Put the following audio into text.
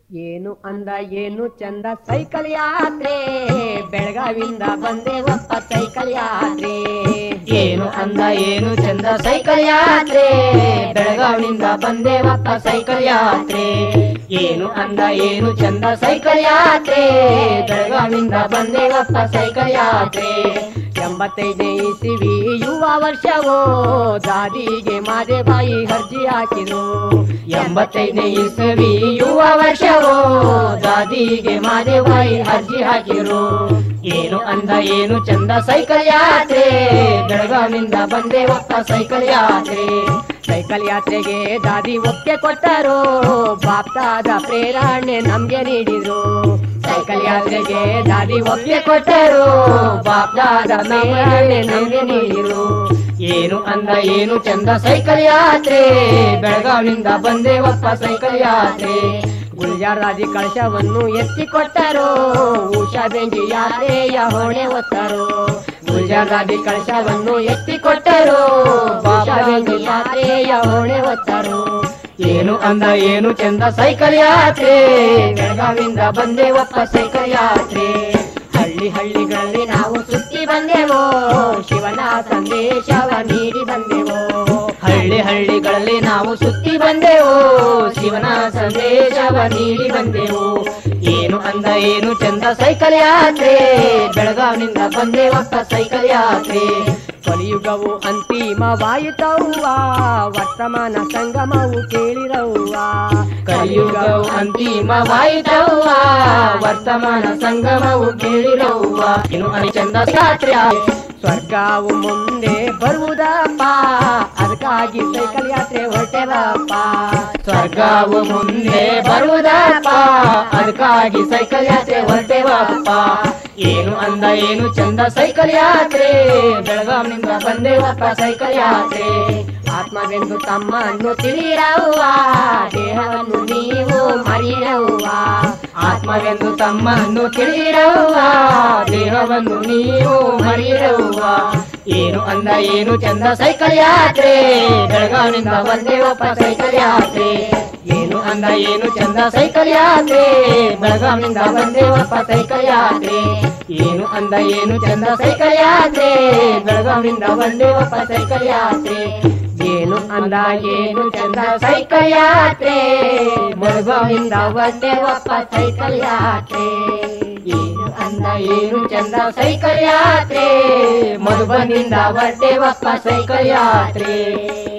ಏನು ಅಂದ ಏನು ಚಂದ ಸೈಕಲ್ ಯಾತ್ರೆ ಬೆಳಗಾವಿಂದ ಬಂದೆ ಒಪ್ಪ ಸೈಕಲ್ ಯಾತ್ರೆ ಏನು ಅಂದ ಏನು ಚಂದ ಸೈಕಲ್ ಯಾತ್ರೆ ಬೆಳಗಾವಿನಿಂದ ಬಂದೇವಪ್ಪ ಸೈಕಲ್ ಯಾತ್ರೆ ಏನು ಅಂದ ಏನು ಚಂದ ಸೈಕಲ್ ಯಾತ್ರೆ ಬೆಳಗಾವಿನಿಂದ ಬಂದೇವಪ್ಪ ಸೈಕಲ್ ಯಾತ್ರೆ ಎಂಬತ್ತೈದನೇ ಇಸಿವಿ ಯುವ ವರ್ಷವೋ ದಾದಿಗೆ ಮಾದೇಬಾಯಿ ಅರ್ಜಿ ಹಾಕಿರು ಎಂಬತ್ತೈದನೇ ಇಸವಿ ಯುವ ವರ್ಷವೋ ದಾದಿಗೆ ಮಾದೇವಾಯಿ ಅರ್ಜಿ ಹಾಕಿರು ಏನು ಅಂದ ಏನು ಚಂದ ಸೈಕಲ್ ಯಾತ್ರೆ ಬೆಳಗಾವಿನಿಂದ ಬಂದೇವಪ್ಪ ಸೈಕಲ್ ಯಾತ್ರೆ ಸೈಕಲ್ ಯಾತ್ರೆಗೆ ದಾದಿ ಒಪ್ಪಿಗೆ ಕೊಟ್ಟರು ಬಾಪ್ತಾದ ಪ್ರೇರಣೆ ನಮ್ಗೆ ನೀಡಿದ್ರು ಸೈಕಲ್ ಯಾತ್ರೆಗೆ ದಾದಿ ಒಪ್ಪಿಗೆ ಕೊಟ್ಟರು ಬಾಪ್ತಾದ ಪ್ರೇರಣೆ ನಮ್ಗೆ ನೀಡಿದ್ರು ಏನು ಅಂದ ಏನು ಚಂದ ಸೈಕಲ್ ಯಾತ್ರೆ ಬೆಳಗಾವಿನಿಂದ ಬಂದೇವಪ್ಪ ಸೈಕಲ್ ಯಾತ್ರೆ ಗುಲ್ಜಾರಾದಿ ಕಳಶವನ್ನು ಎತ್ತಿ ಕೊಟ್ಟರು ಉಷಾ ಬೆಂಕಿ ಯಾತ್ರೆಯ ಹೊಣೆ ಹೊತ್ತರು ಗುಲ್ಜಾರಾದಿ ಕಳಶವನ್ನು ಎತ್ತಿ ಕೊಟ್ಟರು ಉಷಾ ಬೆಂಕಿ ಯಾತ್ರೆಯ ಹೊಣೆ ಹೊತ್ತರು ಏನು ಅಂದ ಏನು ಚಂದ ಸೈಕಲ್ ಯಾತ್ರೆ ಬೆಳಗಾವಿಂದ ಬಂದೇವಪ್ಪ ಸೈಕಲ್ ಯಾತ್ರೆ ಹಳ್ಳಿ ಹಳ್ಳಿಗಳಲ್ಲಿ ನಾವು ಸುತ್ತಿ ಬಂದೆವು ಶಿವನ ಸಂದೇಶವ ನೀಡಿ ಬಂದೆವು ಹಳ್ಳಿ ಹಳ್ಳಿಗಳಲ್ಲಿ ನಾವು ಸುತ್ತಿ ಬಂದೆವು ಶಿವನ ಸಂದೇಶವ ನೀಡಿ ಬಂದೆವು ಏನು ಅಂದ ಏನು ಚಂದ ಸೈಕಲ್ ಯಾತ್ರೆ ಬೆಳಗಾವಿನಿಂದ ಬಂದೇವಪ್ಪ ಸೈಕಲ್ ಯಾತ್ರೆ ಕಲಿಯುಗವು ಅಂತಿಮವಾಯಿತವ್ವ ವರ್ತಮಾನ ಸಂಗಮವು ಕೇಳಿರವ್ವ ಕಲಿಯುಗವು ಅಂತಿಮವಾಯಿತವ್ವ ವರ್ತಮಾನ ಸಂಗಮವು ಕೇಳಿರವ್ವ ಇನ್ನು ಅನಿ ಚಂದ ಯಾತ್ರೆ ಸ್ವರ್ಗವು ಮುಂದೆ ಬರುವುದಪ್ಪ ಅದಕ್ಕಾಗಿ ಸೈಕಲ್ ಯಾತ್ರೆ ಹೊರಟೆವಪ್ಪ ಸ್ವರ್ಗವು ಮುಂದೆ ಬರುವುದಪ್ಪ ಅದಕ್ಕಾಗಿ ಸೈಕಲ್ ಯಾತ್ರೆ ಹೊರಟೇವಪ್ಪ ಏನು ಅಂದ ಏನು ಚಂದ ಸೈಕಲ್ ಯಾತ್ರೆ ಬೆಳಗಾವಿನಿಂದ ಬಂದೇವಪ್ಪ ಸೈಕಲ್ ಯಾತ್ರೆ ಆತ್ಮವೆಂದು ತಮ್ಮನ್ನು ತಿಳಿರವ್ವ ದೇಹವನ್ನು ನೀವು ಮರಿರವ್ವ ಆತ್ಮವೆಂದು ತಮ್ಮನ್ನು ತಿಳಿರವ್ವ ದೇಹವನ್ನು ನೀವು ಮರಿರವ್ವ ಏನು ಅಂದ ಏನು ಚಂದ ಸೈಕಲ್ ಯಾತ್ರೆ ಬೆಳಗಾವಿನಿಂದ ಬಂದೇವಪ್ಪ ಸೈಕಲ್ ಯಾತ್ರೆ ಏನು ಅಂದ ಏನು ಚಂದ ಸೈಕಲ್ ಯಾತ್ರೆ ಬೆಳಗಾವಿನಿಂದ ಬಂದೇವಪ್ಪ ಸೈಕಲ್ ಯಾತ್ರೆ ಏನು ಅಂದ ಏನು ಚಂದ ಸೈಕಲ್ ಯಾತ್ರೆ ಬೆಳಗಾವಿನಿಂದ ಬಂದೇವಪ್ಪ ಸೈಕಲ್ ಯಾತ್ರೆ ಏನು ಅಂದ ಏನು ಚಂದ ಸೈಕಲ್ ಯಾತ್ರೆ ಬೆಳಗಾವಿಂದ ಬಂದೆವಪ್ಪ ಸೈಕಲ್ ಯಾತ್ರೆ ಏನು ಅಂದ ಏನು ಚಂದ ಸೈಕಲ್ ಯಾತ್ರೆ ಮಧುಬನಿಂದ ಬರ್ತೇವಪ್ಪ ಸೈಕಲ್ ಯಾತ್ರೆ